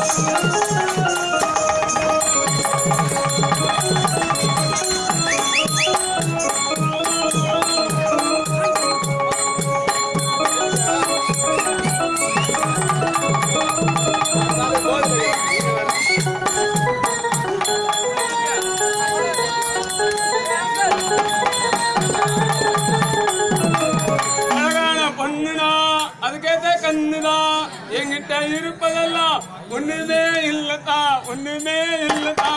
அழகான பொண்ணுனா அதுக்கேத்த கண்ணுதான் என்கிட்ட இருப்பதெல்லாம் ஒண்ணுமே இல்லதா ஒண்ணுமே இல்லதா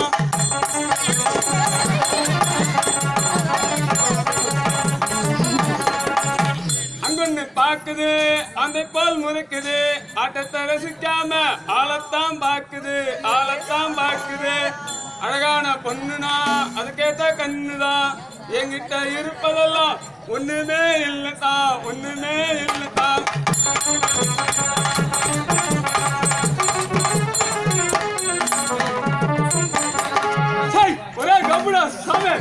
அங்கொன்னு பாக்குது அந்த போல் முறைக்குது ஆட்டத்தை ரசிக்காம ஆளத்தான் பாக்குது ஆளத்தான் பாக்குது அழகான பொண்ணுனா அதுக்கேத்த கண்ணுதான் என்கிட்ட இருப்பதெல்லாம் ஒண்ணுமே இல்லதா ஒண்ணுமே இல்லதா சை, ஒரே கம்புடா சாமி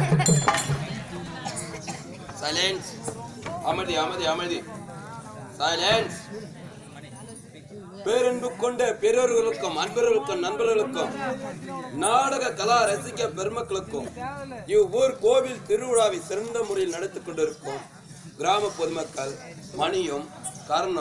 சைலன்ஸ் அமைதி அமைதி அமைதி சைலன்ஸ் பேரன்பு கொண்ட பெரியோர்களுக்கும் அன்பர்களுக்கும் நண்பர்களுக்கும் நாடக கலா ரசிக்க பெருமக்களுக்கும் இவ்வூர் கோவில் திருவிழாவை சிறந்த முறையில் நடத்தி கொண்டிருக்கும் கிராம பொதுமக்கள் மணியும் கர்ணம்